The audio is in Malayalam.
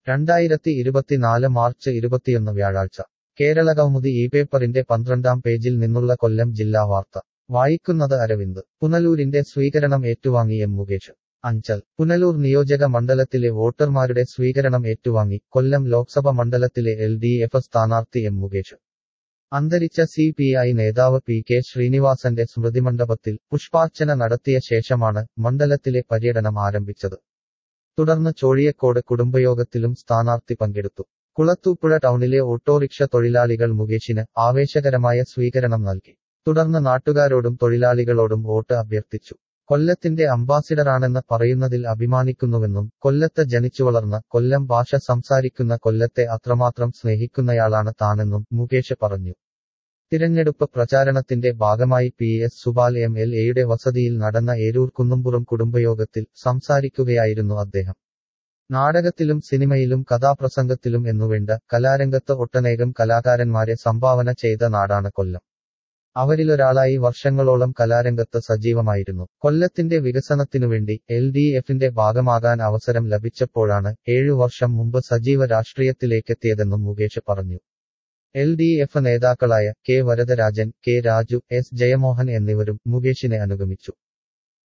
രണ്ടായിരത്തി ഇരുപത്തിനാല് മാർച്ച് ഇരുപത്തിയൊന്ന് വ്യാഴാഴ്ച കേരള കൗമുദി ഈ പേപ്പറിന്റെ പന്ത്രണ്ടാം പേജിൽ നിന്നുള്ള കൊല്ലം ജില്ലാ വാർത്ത വായിക്കുന്നത് അരവിന്ദ് പുനലൂരിന്റെ സ്വീകരണം ഏറ്റുവാങ്ങി എം മുകേഷ് അഞ്ചൽ പുനലൂർ നിയോജക മണ്ഡലത്തിലെ വോട്ടർമാരുടെ സ്വീകരണം ഏറ്റുവാങ്ങി കൊല്ലം ലോക്സഭ മണ്ഡലത്തിലെ എൽ ഡി എഫ് സ്ഥാനാർത്ഥി എം മുകേഷ് അന്തരിച്ച സി പി ഐ നേതാവ് പി കെ ശ്രീനിവാസന്റെ സ്മൃതിമണ്ഡപത്തിൽ പുഷ്പാർച്ചന നടത്തിയ ശേഷമാണ് മണ്ഡലത്തിലെ പര്യടനം ആരംഭിച്ചത് തുടർന്ന് ചോഴിയക്കോട് കുടുംബയോഗത്തിലും സ്ഥാനാർത്ഥി പങ്കെടുത്തു കുളത്തൂപ്പുഴ ടൗണിലെ ഓട്ടോറിക്ഷ തൊഴിലാളികൾ മുകേഷിന് ആവേശകരമായ സ്വീകരണം നൽകി തുടർന്ന് നാട്ടുകാരോടും തൊഴിലാളികളോടും വോട്ട് അഭ്യർത്ഥിച്ചു കൊല്ലത്തിന്റെ അംബാസിഡറാണെന്ന് പറയുന്നതിൽ അഭിമാനിക്കുന്നുവെന്നും കൊല്ലത്ത് ജനിച്ചു വളർന്ന കൊല്ലം ഭാഷ സംസാരിക്കുന്ന കൊല്ലത്തെ അത്രമാത്രം സ്നേഹിക്കുന്നയാളാണ് താനെന്നും മുകേഷ് പറഞ്ഞു തിരഞ്ഞെടുപ്പ് പ്രചാരണത്തിന്റെ ഭാഗമായി P S Subal M L എയുടെ വസതിയിൽ നടന്ന ഏരൂർ കുന്നുംപുറം കുടുംബയോഗത്തിൽ സംസാരിക്കുകയായിരുന്നു അദ്ദേഹം നാടകത്തിലും സിനിമയിലും കഥാപ്രസംഗത്തിലും എന്നുവേണ്ട കലാരംഗത്ത് ഒട്ടനേകം കലാകാരന്മാരെ സംഭാവന ചെയ്ത നാടാണ് കൊല്ലം അവരിലൊരാളായി വർഷങ്ങളോളം കലാരംഗത്ത് സജീവമായിരുന്നു കൊല്ലത്തിന്റെ വികസനത്തിനുവേണ്ടി എൽ ഡി എഫിന്റെ ഭാഗമാകാൻ അവസരം ലഭിച്ചപ്പോഴാണ് ഏഴു വർഷം മുമ്പ് സജീവ രാഷ്ട്രീയത്തിലേക്കെത്തിയതെന്നും മുകേഷ് പറഞ്ഞു എൽ ഡി എഫ് നേതാക്കളായ K Varadarajan K Raju S Jayamohan എന്നിവരും മുകേഷിനെ അനുഗമിച്ചു